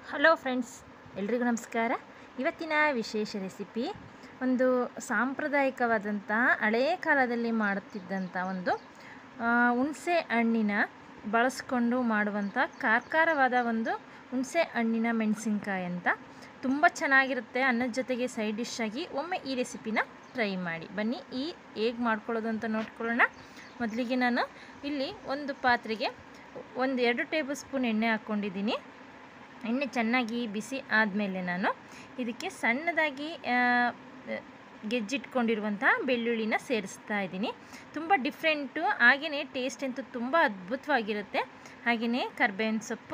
hello friends ಎಲ್ರಿಗೂ ನಮಸ್ಕಾರ ಇವತ್ತಿನ ವಿಶೇಷ ರೆಸಿಪಿ ಒಂದು ಸಾಂಪ್ರದಾಯಿಕವಾದಂಥ ಹಳೆಯ ಕಾಲದಲ್ಲಿ ಮಾಡುತ್ತಿದ್ದಂಥ ಒಂದು ಆ, ಹುಣಸೆ ಹಣ್ಣಿನ ಬಳಸ್ಕೊಂಡು ಮಾಡುವಂಥ ಕಾರ್ಕಾರವಾದ ಒಂದು ಹುಣಸೆ ಹಣ್ಣಿನ ಮೆಣಸಿನ್ಕಾಯಿ ಅಂತ ತುಂಬ ಚೆನ್ನಾಗಿರುತ್ತೆ ಅನ್ನದ ಜೊತೆಗೆ ಸೈಡ್ ಡಿಶ್ ಆಗಿ ಒಮ್ಮೆ ಈ ರೆಸಿಪಿನ ಟ್ರೈ ಮಾಡಿ ಬನ್ನಿ ಈ ಹೇಗೆ ಮಾಡ್ಕೊಳ್ಳೋದು ಅಂತ ನೋಡ್ಕೊಳ್ಳೋಣ ಮೊದಲಿಗೆ ನಾನು ಇಲ್ಲಿ ಒಂದು ಪಾತ್ರೆಗೆ ಒಂದು ಎರಡು ಟೇಬಲ್ ಸ್ಪೂನ್ ಎಣ್ಣೆ ಹಾಕ್ಕೊಂಡಿದ್ದೀನಿ ಎಣ್ಣೆ ಚೆನ್ನಾಗಿ ಬಿಸಿ ಆದಮೇಲೆ ನಾನು ಇದಕ್ಕೆ ಸಣ್ಣದಾಗಿ ಆ, ಗೆಜ್ಜಿಟ್ಕೊಂಡಿರುವಂಥ ಬೆಳ್ಳುಳ್ಳಿನ ಸೇರಿಸ್ತಾ ಇದ್ದೀನಿ ತುಂಬ ಡಿಫ್ರೆಂಟು ಹಾಗೆಯೇ ಟೇಸ್ಟ್ ಅಂತೂ ತುಂಬ ಅದ್ಭುತವಾಗಿರುತ್ತೆ ಹಾಗೆಯೇ ಕರ್ಬೇವಿನ ಸೊಪ್ಪು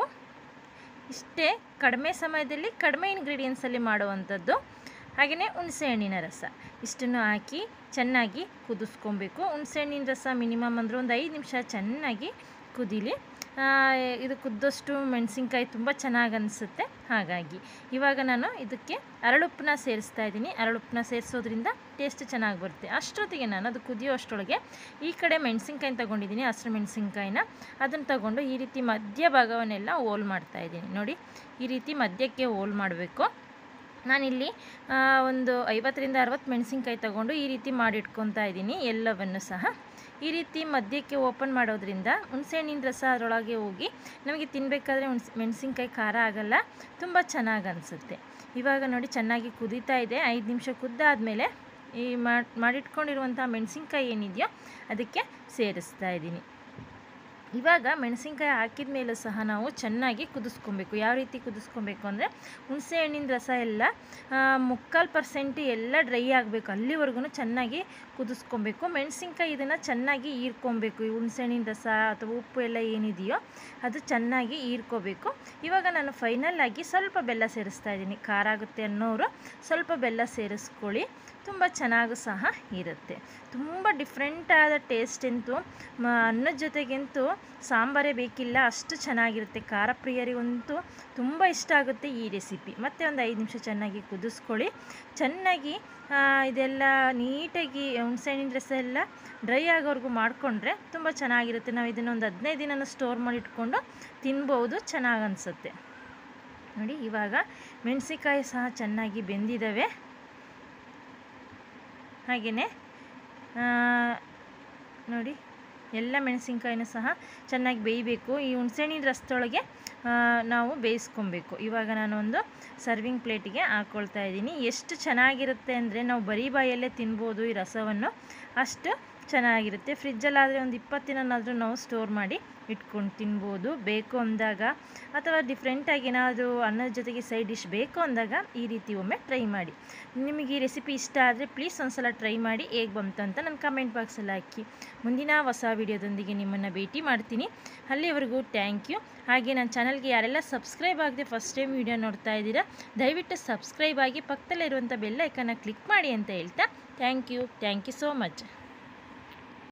ಇಷ್ಟೇ ಕಡಿಮೆ ಸಮಯದಲ್ಲಿ ಕಡಿಮೆ ಇಂಗ್ರೀಡಿಯೆಂಟ್ಸಲ್ಲಿ ಮಾಡುವಂಥದ್ದು ಹಾಗೆಯೇ ಹುಣಸೆಹಣ್ಣಿನ ರಸ ಇಷ್ಟನ್ನು ಹಾಕಿ ಚೆನ್ನಾಗಿ ಕುದಿಸ್ಕೊಬೇಕು ಹುಣಸೆಹಣ್ಣಿನ ರಸ ಮಿನಿಮಮ್ ಅಂದರೆ ಒಂದು ಐದು ನಿಮಿಷ ಚೆನ್ನಾಗಿ ಕುದೀಲಿ ಆ, ಇದು ಕುದ್ದಷ್ಟು ಮೆಣಸಿನ್ಕಾಯಿ ತುಂಬ ಚೆನ್ನಾಗಿ ಅನಿಸುತ್ತೆ ಹಾಗಾಗಿ ಇವಾಗ ನಾನು ಇದಕ್ಕೆ ಅರಳುಪ್ಪನ್ನ ಸೇರಿಸ್ತಾ ಇದ್ದೀನಿ ಅರಳುಪ್ಪನ್ನ ಸೇರಿಸೋದ್ರಿಂದ ಟೇಸ್ಟ್ ಚೆನ್ನಾಗಿ ಬರುತ್ತೆ ಅಷ್ಟೊತ್ತಿಗೆ ನಾನು ಅದು ಕುದಿಯೋ ಅಷ್ಟರೊಳಗೆ ಈ ಕಡೆ ಮೆಣಸಿನ್ಕಾಯಿನ ತೊಗೊಂಡಿದ್ದೀನಿ ಹಸಿರು ಮೆಣಸಿನ್ಕಾಯಿನ ಅದನ್ನು ತಗೊಂಡು ಈ ರೀತಿ ಮಧ್ಯ ಭಾಗವನ್ನೆಲ್ಲ ಹೋಲ್ ಮಾಡ್ತಾ ಇದ್ದೀನಿ ನೋಡಿ ಈ ರೀತಿ ಮಧ್ಯಕ್ಕೆ ಹೋಲ್ ಮಾಡಬೇಕು ನಾನಿಲ್ಲಿ ಆ, ಒಂದು ಐವತ್ತರಿಂದ ಅರವತ್ತು ಮೆಣಸಿನ್ಕಾಯಿ ತಗೊಂಡು ಈ ರೀತಿ ಮಾಡಿಟ್ಕೊತಾ ಇದ್ದೀನಿ ಎಲ್ಲವನ್ನು ಸಹ ಈ ರೀತಿ ಮಧ್ಯಕ್ಕೆ ಓಪನ್ ಮಾಡೋದ್ರಿಂದ ಹುಣಸೆಹಣ್ಣಿನ ರಸ ಅದರೊಳಗೆ ಹೋಗಿ ನಮಗೆ ತಿನ್ನಬೇಕಾದ್ರೆ ಹುಣ್ಸ್ ಮೆಣಸಿನ್ಕಾಯಿ ಖಾರ ಆಗಲ್ಲ ತುಂಬ ಚೆನ್ನಾಗಿ ಅನಿಸುತ್ತೆ ಇವಾಗ ನೋಡಿ ಚೆನ್ನಾಗಿ ಕುದೀತಾ ಇದೆ ಐದು ನಿಮಿಷ ಕುದ್ದಾದಮೇಲೆ ಈ ಮಾಡಿ ಮಾಡಿಟ್ಕೊಂಡಿರುವಂಥ ಮೆಣಸಿನ್ಕಾಯಿ ಏನಿದೆಯೋ ಅದಕ್ಕೆ ಸೇರಿಸ್ತಾ ಇದ್ದೀನಿ ಇವಾಗ ಮೆಣಸಿನ್ಕಾಯಿ ಹಾಕಿದ ಮೇಲೂ ಸಹ ನಾವು ಚೆನ್ನಾಗಿ ಕುದಿಸ್ಕೊಬೇಕು ಯಾವ ರೀತಿ ಕುದಿಸ್ಕೊಬೇಕು ಅಂದರೆ ಹುಣಸೆ ಹಣ್ಣಿನ ರಸ ಎಲ್ಲ ಆ, ಮುಕ್ಕಾಲು ಪರ್ಸೆಂಟ್ ಎಲ್ಲ ಡ್ರೈ ಆಗಬೇಕು ಅಲ್ಲಿವರೆಗೂ ಚೆನ್ನಾಗಿ ಕುದಿಸ್ಕೊಬೇಕು ಮೆಣಸಿನ್ಕಾಯಿ ಇದನ್ನು ಚೆನ್ನಾಗಿ ಹೀರ್ಕೊಬೇಕು ಈ ಹುಣಸೆ ಹಣ್ಣಿನ ರಸ ಅಥವಾ ಉಪ್ಪು ಎಲ್ಲ ಏನಿದೆಯೋ ಅದು ಚೆನ್ನಾಗಿ ಹೀರ್ಕೋಬೇಕು ಇವಾಗ ನಾನು ಫೈನಲ್ ಆಗಿ ಸ್ವಲ್ಪ ಬೆಲ್ಲ ಸೇರಿಸ್ತಾ ಇದ್ದೀನಿ ಖಾರ ಆಗುತ್ತೆ ಅನ್ನೋರು ಸ್ವಲ್ಪ ಬೆಲ್ಲ ಸೇರಿಸ್ಕೊಳ್ಳಿ ತುಂಬ ಚೆನ್ನಾಗೂ ಸಹ ಇರುತ್ತೆ ತುಂಬ ಡಿಫ್ರೆಂಟ್ ಆದ ಟೇಸ್ಟ್ ಅಂತೂ ಮ ಅನ್ನದ ಜೊತೆಗಂತೂ ಸಾಂಬಾರೇ ಬೇಕಿಲ್ಲ ಅಷ್ಟು ಚೆನ್ನಾಗಿರುತ್ತೆ ಖಾರ ಪ್ರಿಯರಿಗಂತೂ ತುಂಬ ಇಷ್ಟ ಆಗುತ್ತೆ ಈ ರೆಸಿಪಿ ಮತ್ತು ಒಂದು ಐದು ನಿಮಿಷ ಚೆನ್ನಾಗಿ ಕುದಿಸ್ಕೊಳ್ಳಿ ಚೆನ್ನಾಗಿ ಆ, ಇದೆಲ್ಲ ನೀಟಾಗಿ ಹುಣಸೆಹಣ್ಣಿನ ರಸ ಎಲ್ಲ ಡ್ರೈ ಆಗೋವರೆಗೂ ಮಾಡಿಕೊಂಡ್ರೆ ತುಂಬ ಚೆನ್ನಾಗಿರುತ್ತೆ ನಾವು ಇದನ್ನು ಒಂದು ಹದಿನೈದು ದಿನ ಸ್ಟೋರ್ ಮಾಡಿ ಇಟ್ಕೊಂಡು ತಿನ್ಬೋದು ಚೆನ್ನಾಗಿ ಅನಿಸುತ್ತೆ ನೋಡಿ ಇವಾಗ ಮೆಣಸಿನ್ಕಾಯಿ ಸಹ ಚೆನ್ನಾಗಿ ಬೆಂದಿದ್ದಾವೆ ಹಾಗೆಯೇ ನೋಡಿ ಎಲ್ಲ ಮೆಣಸಿನ್ಕಾಯಿನೂ ಸಹ ಚೆನ್ನಾಗಿ ಬೇಯಬೇಕು ಈ ಹುಣಸೆಹಣ್ಣಿನ ರಸದೊಳಗೆ ಆ, ನಾವು ಬೇಯಿಸ್ಕೊಬೇಕು ಇವಾಗ ನಾನು ಒಂದು ಸರ್ವಿಂಗ್ ಪ್ಲೇಟಿಗೆ ಹಾಕ್ಕೊಳ್ತಾ ಇದ್ದೀನಿ ಎಷ್ಟು ಚೆನ್ನಾಗಿರುತ್ತೆ ಅಂದರೆ ನಾವು ಬರೀ ಬಾಯಲ್ಲೇ ತಿನ್ಬೋದು ಈ ರಸವನ್ನು ಅಷ್ಟು ಚೆನ್ನಾಗಿರುತ್ತೆ ಫ್ರಿಜ್ಜಲ್ಲಾದರೆ ಒಂದು ಇಪ್ಪತ್ತು ದಿನನಾದರೂ ನಾವು ಸ್ಟೋರ್ ಮಾಡಿ ಇಟ್ಕೊಂಡು ತಿನ್ಬೋದು ಬೇಕು ಅಂದಾಗ ಅಥವಾ ಡಿಫ್ರೆಂಟಾಗಿ ಏನಾದರೂ ಅನ್ನದ ಜೊತೆಗೆ ಸೈಡ್ ಡಿಶ್ ಬೇಕು ಅಂದಾಗ ಈ ರೀತಿ ಒಮ್ಮೆ ಟ್ರೈ ಮಾಡಿ ನಿಮಗೆ ಈ ರೆಸಿಪಿ ಇಷ್ಟ ಆದರೆ ಪ್ಲೀಸ್ ಒಂದ್ಸಲ ಟ್ರೈ ಮಾಡಿ ಹೇಗೆ ಬಂತು ಅಂತ ನನ್ನ ಕಮೆಂಟ್ ಬಾಕ್ಸಲ್ಲಿ ಹಾಕಿ ಮುಂದಿನ ಹೊಸ ವಿಡಿಯೋದೊಂದಿಗೆ ನಿಮ್ಮನ್ನು ಭೇಟಿ ಮಾಡ್ತೀನಿ ಅಲ್ಲಿವರೆಗೂ ಥ್ಯಾಂಕ್ ಯು ಹಾಗೆ ನನ್ನ ಚಾನಲ್ಗೆ ಯಾರೆಲ್ಲ ಸಬ್ಸ್ಕ್ರೈಬ್ ಆಗದೆ ಫಸ್ಟ್ ಟೈಮ್ ವಿಡಿಯೋ ನೋಡ್ತಾ ಇದ್ದೀರಾ ದಯವಿಟ್ಟು ಸಬ್ಸ್ಕ್ರೈಬ್ ಆಗಿ ಪಕ್ಕದಲ್ಲಿರುವಂಥ ಬೆಲ್ ಐಕನ್ನ ಕ್ಲಿಕ್ ಮಾಡಿ ಅಂತ ಹೇಳ್ತಾ thank you thank you so much